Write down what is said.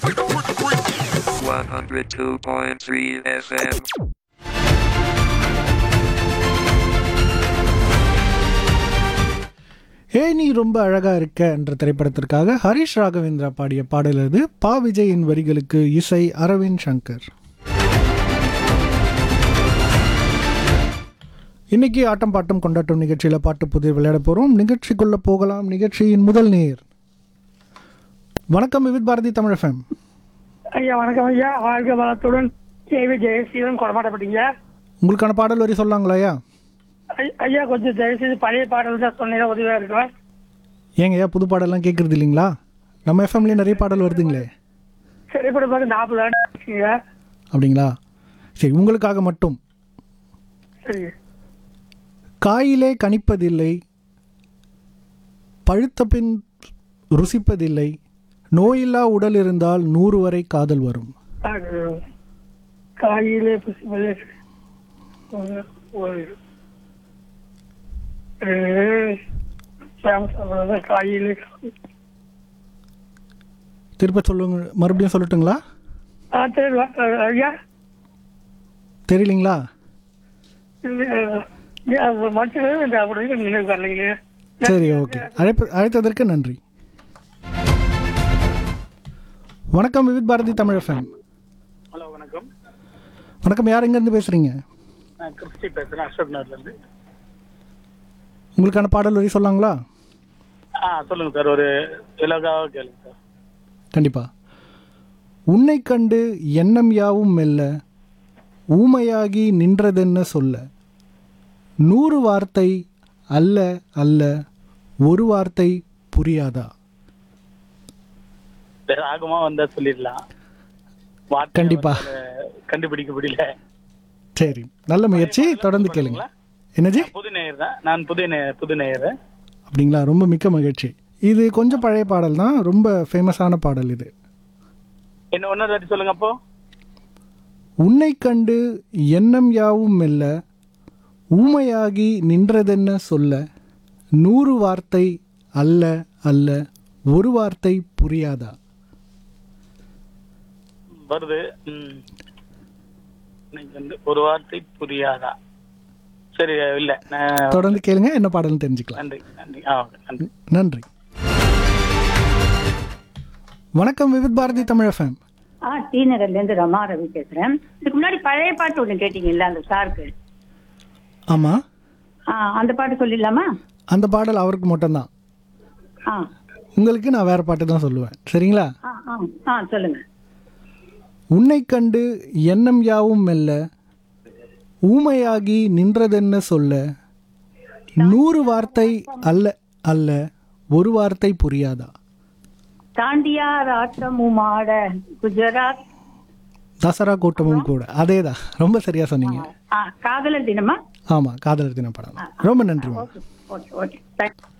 102.3 FM. ஏய் நீ ரொம்ப அழகா இருக்க என்ற திரைப்படத்திற்காக ஹரிஷ் ராகவேந்திரா பாடிய பாடல் அது பா விஜயின் வரிகளுக்கு இசை அரவிந்த் சங்கர் இன்னைக்கு ஆட்டம் பாட்டம் கொண்டாட்டம் நிகழ்ச்சியில் பாட்டு புதிர் விளையாட போகிறோம் நிகழ்ச்சிக்குள்ள போகலாம் நிகழ்ச்சியின் முதல் நேர் வணக்கம் விவித் பாரதி தமிழ் எஃப்எம் ஐயா வணக்கம் ஐயா வாழ்க வளத்துடன் கேவி ஜெயசீலன் கொடமாட்டப்பட்டீங்க உங்களுக்கான பாடல் வரி சொல்லாங்களா ஐயா ஐ- ஐயா கொஞ்சம் தயவுசெய்து பழைய பாடல் தான் சொன்னீங்க உதவியா இருக்கும் ஏங்க ஐயா புது பாடல்லாம் கேட்குறது இல்லைங்களா நம்ம எஃப்எம்லேயே நிறைய பாடல் வருதுங்களே திரைப்படம் பார்த்து நாற்பது ஆண்டு ஆச்சுங்க. அப்படிங்களா சரி உங்களுக்காக மட்டும் சரி காயிலே கணிப்பதில்லை பழுத்த பின் ருசிப்பதில்லை நோயில்லா உடல் இருந்தால் நூறு வரை காதல் வரும் அது காயிலே புசிப்பது ஒரு- ஒரு ஒரு சாம் சொல்றது காயிலே திருப்ப சொல்லுங்க மறுபடியும் சொல்லட்டுங்களா ஆ சரி வா- ஐயா தெரியலீங்களா மனுஷன் இந்த அப்படி நினைவு வரலைங்க சரி ஓகே அழைப்பு அழைத்ததற்கு நன்றி வணக்கம் விவித் பாரதி தமிழ் எஃப்எம் ஹலோ வணக்கம் வணக்கம் யார் எங்கேருந்து பேசுகிறீங்க நான் கிறிஸ்டி பேசுறேன் அசோக் நகர்ல இருந்து உங்களுக்கான பாடல் வரி சொல்லாங்களா ஆ சொல்லுங்க சார் ஒரு இலகாக கேளுங்க சார் கண்டிப்பா உன்னை கண்டு எண்ணம் யாவும் மெல்ல ஊமையாகி நின்றதென்ன சொல்ல நூறு வார்த்தை அல்ல அல்ல ஒரு வார்த்தை புரியாதா ராகமா வந்தா சொல்லிடலாம் வார்த்தை கண்டிப்பா. வந்து கண்டுபிடிக்க முடியல சரி நல்ல முயற்சி தொடர்ந்து கேளுங்க என்னஜி புது நேயர் தான் நான் புது நேயர் புது நேயர் அப்படிங்களா ரொம்ப மிக்க மகிழ்ச்சி இது கொஞ்சம் பழைய பாடல் தான் ரொம்ப ஃபேமஸான பாடல் இது என்ன ஒன்னொரு வாட்டி சொல்லுங்க அப்போ உன்னை கண்டு எண்ணம் யாவும் மெல்ல ஊமையாகி நின்றதென்ன சொல்ல நூறு வார்த்தை அல்ல அல்ல ஒரு வார்த்தை புரியாதா வருது ம். இன்னைக்கு வந்து ஒரு வார்த்தை புரியாதா சரி இல்ல நான் தொடர்ந்து கேளுங்க என்ன பாடல்னு தெரிஞ்சுக்கலாம் நன்றி நன்றி ஆ ஓகே நன்றி நன்றி வணக்கம் விவித் பாரதி தமிழ் எஃப்எம் ஆ டி நகர்ல இருந்து ரமா ரவி பேசுறேன் இதுக்கு முன்னாடி பழைய பாட்டு ஒண்ணு கேட்டீங்கல்ல அந்த சாருக்கு ஆமா ஆ அந்த பாட்டு சொல்லிடலாமா அந்த பாடல் அவருக்கு மட்டும்தான் ஆ உங்களுக்கு நான் வேற பாட்டு தான் சொல்லுவேன் சரிங்களா ஆ ஆ ஆ சொல்லுங்க உன்னை கண்டு எண்ணம் யாவும் மெல்ல ஊமையாகி நின்றதென்ன சொல்ல நூறு வார்த்தை அல்ல அல்ல ஒரு வார்த்தை புரியாதா தாண்டியார் ஆட்டமும் ஆட குஜராத் தசரா கூட்டமும் கூட அதேதான் ரொம்ப சரியா சொன்னீங்க ஆ காதலர் தினமா ஆமா காதலர் தின படம் ரொம்ப நன்றி ஓகே ஓகே ஓகே தேங்க்ஸ்